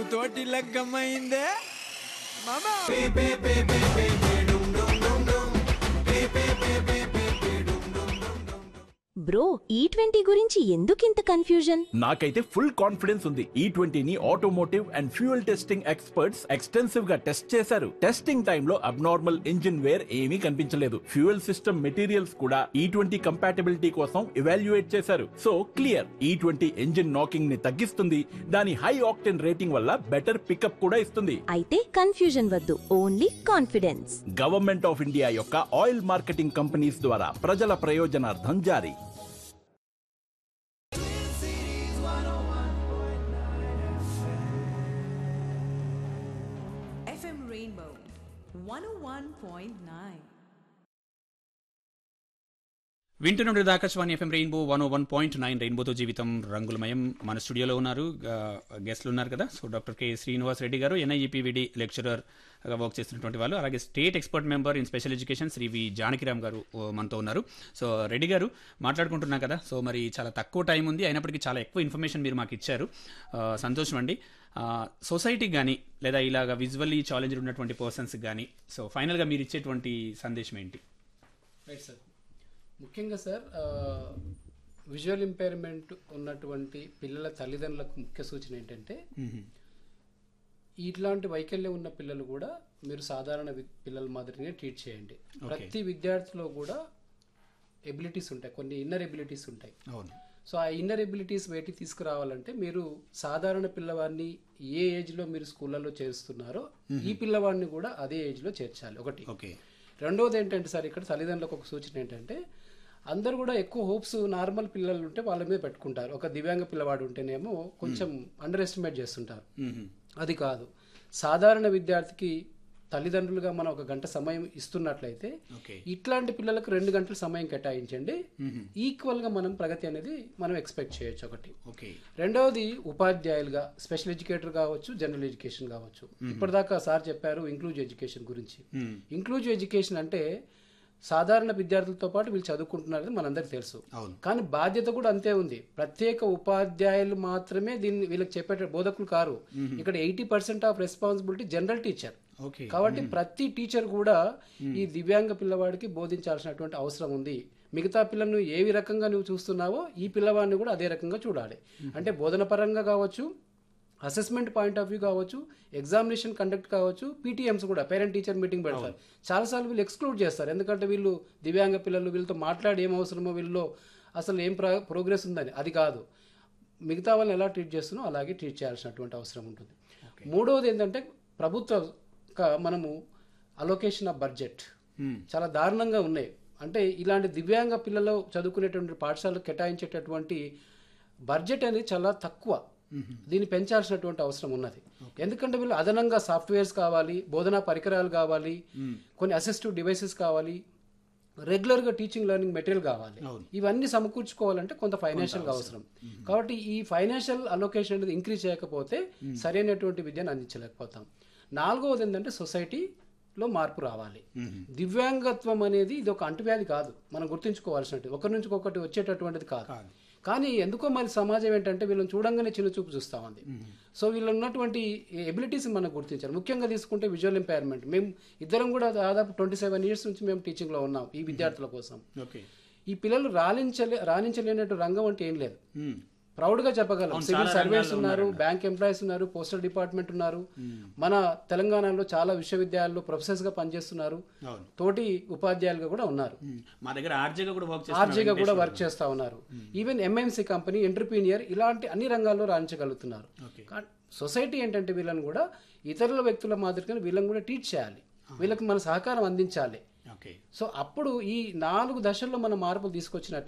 తోటి లగ్గమైందే మామా బ్రో ఈ ట్వంటీ గురించి ఎందుకింత కన్ఫ్యూజన్ నాకైతే ఫుల్ కాన్ఫిడెన్స్ ఉంది ఈ ట్వంటీని automotive and fuel testing experts extensive గా టెస్ట్ చేశారు టెస్టింగ్ టైంలో అబ్నార్మల్ ఇంజిన్ వేర్ ఏమీ కనిపించలేదు ఫ్యూయల్ సిస్టమ్ మెటీరియల్స్ కూడా ఈ ట్వంటీ కంపాటబిలిటీ కోసం ఇవాల్యుయేట్ చేశారు so clear E twenty engine knocking ని తగ్గిస్తుంది దాని హై ఆక్టెన్ రేటింగ్ వల్ల బెటర్ పికప్ కూడా ఇస్తుంది అయితే కన్ఫ్యూజన్ వద్దు only confidence government of India యొక్క ఆయిల్ మార్కెటింగ్ కంపెనీస్ ద్వారా ప్రజల ప్రయోజనార్థం జారీ FM Rainbow 101.9. వింటున్నది Akashvani FM rainbow one one point nine రెయిన్బోతో జీవితం రంగులమయం మన స్టూడియోలో ఉన్నారు గెస్ట్లు ఉన్నారు కదా so doctor K Srinivas Reddy garu NIEPVD lecturer work చేస్తున్నటువంటి వాళ్ళు అలాగే state expert member in special education Shri V Janakiram garu ఓ, మనతో ఉన్నారు సో రెడ్డి గారు మాట్లాడుకుంటున్నాం కదా సో మరి చాలా తక్కువ టైం ఉంది అయినప్పటికీ చాలా ఎక్కువ ఇన్ఫర్మేషన్ మీరు మాకు ఇచ్చారు ఆ, సంతోషం అండి సొసైటీకి కానీ లేదా ఇలాగ విజువల్లీ ఛాలెంజ్ ఉన్నటువంటి పర్సన్స్కి కానీ సో ఫైనల్గా మీరు ఇచ్చేటువంటి సందేశం ఏంటి రైట్ సార్ ముఖ్యంగా సార్ విజువల్ ఇంపైర్మెంట్ ఉన్నటువంటి పిల్లల తల్లిదండ్రులకు ముఖ్య సూచన ఏంటంటే ఇట్లాంటి వైకల్యం ఉన్న పిల్లలు కూడా మీరు సాధారణ వి- పిల్లల మాదిరిగానే ట్రీట్ చేయండి ప్రతి విద్యార్థిలో కూడా ఎబిలిటీస్ ఉంటాయి కొన్ని ఇన్నర్ ఎబిలిటీస్ ఉంటాయి అవును సో ఆ ఇన్నర్ ఎబిలిటీస్ బయటికి తీసుకురావాలంటే మీరు సాధారణ పిల్లవాడిని ఏ ఏజ్లో మీరు స్కూళ్ళలో చేస్తున్నారో ఈ పిల్లవాడిని కూడా అదే ఏజ్లో చేర్చాలి ఒకటి ఓకే రెండవది ఏంటంటే సార్ ఇక్కడ తల్లిదండ్రులకు ఒక సూచన ఏంటంటే అందరూ కూడా ఎక్కువ హోప్స్ నార్మల్ పిల్లలు ఉంటే వాళ్ళ మీద పెట్టుకుంటారు ఒక దివ్యాంగ పిల్లవాడు ఉంటేనేమో కొంచెం అండర్ ఎస్టిమేట్ చేస్తుంటారు అది కాదు సాధారణ విద్యార్థికి తల్లిదండ్రులుగా మనం ఒక గంట సమయం ఇస్తున్నట్లయితే ఓకే ఇట్లాంటి పిల్లలకు రెండు గంటల సమయం కేటాయించండి ఈక్వల్ గా మనం ప్రగతి అనేది మనం ఎక్స్పెక్ట్ చేయొచ్చు ఒకటి ఓకే రెండవది ఉపాధ్యాయులుగా స్పెషల్ ఎడ్యుకేటర్ కావచ్చు జనరల్ ఎడ్యుకేషన్ కావచ్చు ఇప్పటిదాకా సార్ చెప్పారు ఇంక్లూజివ్ ఎడ్యుకేషన్ గురించి ఇంక్లూజివ్ ఎడ్యుకేషన్ అంటే సాధారణ విద్యార్థులతో పాటు వీళ్ళు చదువుకుంటున్నారని మనందరికీ తెలుసు అవును. కానీ బాధ్యత కూడా అంతే ఉంది ప్రత్యేక ఉపాధ్యాయులు మాత్రమే దీన్ని వీళ్ళకి చెప్పే బోధకులు కారు ఇక్కడ eighty percent of responsibility general teacher okay కాబట్టి ప్రతి టీచర్ కూడా ఈ దివ్యాంగ పిల్లవాడికి బోధించాల్సినటువంటి అవసరం ఉంది మిగతా పిల్లలను ఏ రకంగా నువ్వు చూస్తున్నావో ఈ పిల్లవాడిని కూడా అదే రకంగా చూడాలి అంటే బోధన పరంగా కావచ్చు అసెస్మెంట్ పాయింట్ ఆఫ్ వ్యూ కావచ్చు ఎగ్జామినేషన్ కండక్ట్ కావచ్చు పీటీఎంస్ కూడా పేరెంట్ టీచర్ మీటింగ్ పెడతారు చాలాసార్లు వీళ్ళు ఎక్స్క్లూడ్ చేస్తారు ఎందుకంటే వీళ్ళు దివ్యాంగ పిల్లలు వీళ్ళతో మాట్లాడి ఏం అవసరమో వీళ్ళలో అసలు ఏం ప్ర ప్రోగ్రెస్ ఉందని అది కాదు మిగతా వాళ్ళని ఎలా ట్రీట్ చేస్తున్నో అలాగే ట్రీట్ చేయాల్సినటువంటి అవసరం ఉంటుంది మూడవది ఏంటంటే ప్రభుత్వ క- మనము అలొకేషన్ ఆఫ్ బడ్జెట్ చాలా దారుణంగా ఉన్నాయి అంటే ఇలాంటి దివ్యాంగ పిల్లలు చదువుకునేటువంటి పాఠశాలకు కేటాయించేటటువంటి బడ్జెట్ అనేది చాలా తక్కువ దీన్ని పెంచాల్సినటువంటి అవసరం ఉన్నది ఎందుకంటే వీళ్ళు అదనంగా సాఫ్ట్వేర్స్ కావాలి బోధనా పరికరాలు కావాలి కొన్ని అసిస్టివ్ డివైసెస్ కావాలి రెగ్యులర్ గా టీచింగ్ లెర్నింగ్ మెటీరియల్ కావాలి ఇవన్నీ సమకూర్చుకోవాలంటే కొంత ఫైనాన్షియల్ గా అవసరం కాబట్టి ఈ ఫైనాన్షియల్ అలొకేషన్ అనేది ఇంక్రీజ్ చేయకపోతే సరైనటువంటి విద్యను అందించలేకపోతాం నాలుగవది ఏంటంటే సొసైటీలో మార్పు రావాలి దివ్యాంగత్వం అనేది ఇది ఒక అంటువ్యాధి కాదు మనం గుర్తుంచుకోవాల్సినట్టు ఒకరి నుంచి ఒకటి వచ్చేటటువంటిది కాదు కానీ ఎందుకో మరి సమాజం ఏంటంటే వీళ్ళని చూడంగానే చిన్న చూపు చూస్తా ఉంది సో వీళ్ళు ఉన్నటువంటి ఎబిలిటీస్ మనం గుర్తించాలి ముఖ్యంగా తీసుకుంటే విజువల్ ఇంపైర్మెంట్ మేము ఇద్దరం కూడా దాదాపు ట్వంటీ సెవెన్ ఇయర్స్ నుంచి మేము టీచింగ్లో ఉన్నాం ఈ విద్యార్థుల కోసం ఓకే ఈ పిల్లలు రాణించలే రాణించలేనట్టు రంగం అంటే ఏం లేదు ప్రౌడ్ గా చెప్పగలం సివిల్ సర్వీస్ ఉన్నారు బ్యాంక్ ఎంప్లాయీస్ ఉన్నారు పోస్టల్ డిపార్ట్మెంట్ ఉన్నారు మన తెలంగాణలో చాలా విశ్వవిద్యాలయాల్లో ప్రొఫెసర్స్ గా పనిచేస్తున్నారు అవును. తోటి ఉపాధ్యాయులుగా కూడా ఉన్నారు మా దగ్గర ఆర్జేగా కూడా వర్క్ ఆర్జీగా కూడా వర్క్ చేస్తా ఉన్నారు ఈవెన్ ఎంఎంసీ కంపెనీ ఎంటర్ప్రీనియర్ ఇలాంటి అన్ని రంగాల్లో రాణించగలుగుతున్నారు కా- సొసైటీ ఏంటంటే వీళ్ళని కూడా ఇతరుల వ్యక్తుల మాదిరిగానే వీళ్ళని కూడా టీచ్ చేయాలి వీళ్ళకి మన సహకారం అందించాలి ఓకే సో అప్పుడు ఈ నాలుగు దశల్లో మనం మార్పులు తీసుకొచ్చినట్టు